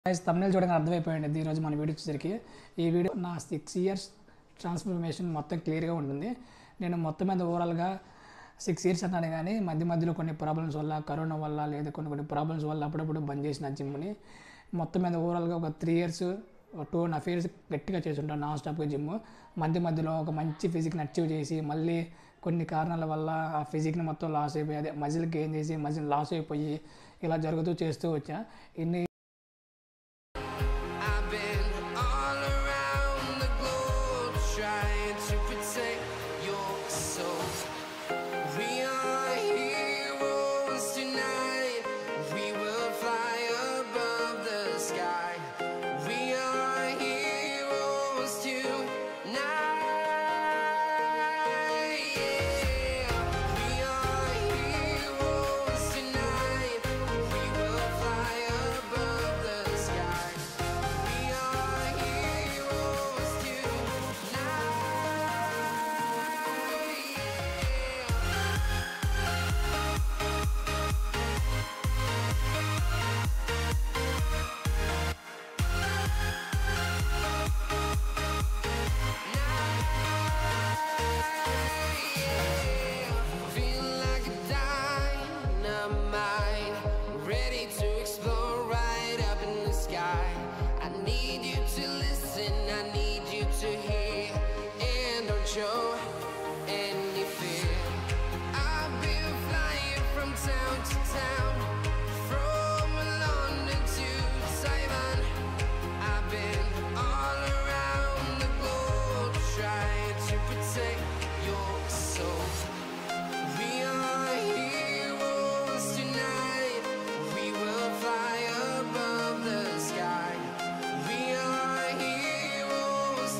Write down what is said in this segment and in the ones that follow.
Guys తమిళ చూడగానే అర్థమైపోయింది ఈరోజు మన వీడియో వచ్చేసరికి ఈ వీడియో నా సిక్స్ ఇయర్స్ ట్రాన్స్ఫర్మేషన్ మొత్తం క్లియర్గా ఉంటుంది నేను మొత్తం మీద ఓవరాల్గా సిక్స్ ఇయర్స్ అన్నాను కానీ మధ్య మధ్యలో కొన్ని ప్రాబ్లమ్స్ వల్ల కరోనా వల్ల లేదా కొన్ని కొన్ని ప్రాబ్లమ్స్ వల్ల అప్పుడప్పుడు బంద్ చేసిన జిమ్ని మొత్తం మీద ఓవరాల్గా ఒక three years two and half years గట్టిగా చేస్తుంటాను నాన్ స్టాప్గా జిమ్ మధ్య మధ్యలో ఒక మంచి ఫిజిక్ని అచీవ్ చేసి మళ్ళీ కొన్ని కారణాల వల్ల ఆ ఫిజిక్ని మొత్తం లాస్ అయిపోయి అదే మజిల్ గెయిన్ చేసి మజిల్ లాస్ అయిపోయి ఇలా జరుగుతూ చేస్తూ వచ్చా ఇన్ని I've been all around the globe trying to protect your soul. We are heroes tonight. We will fly above the sky. We are heroes tonight. Yeah. We are heroes tonight. We will fly above the sky. We are heroes tonight. Yeah. Feel like a dynamite, ready to explode right up in the sky. I need you to listen, I need you to hear, and don't show any fear. I've been flying from town to town, from London to Taiwan. I've been all around the globe trying to protect your soul. We are heroes tonight. We will fly above the sky. We are heroes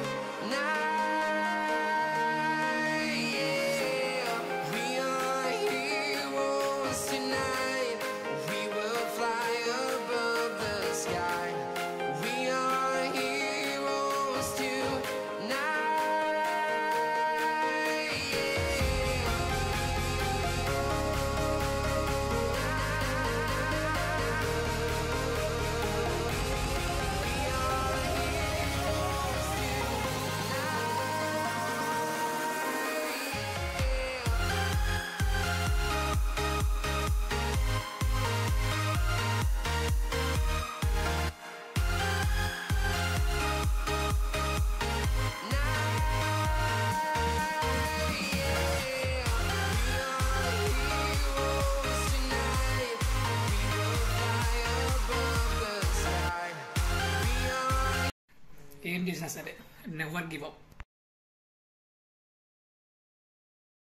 tonight. Yeah. We are heroes tonight. We will fly above the sky. We are heroes tonight. Yeah. ఏం చేసినా సరే never give up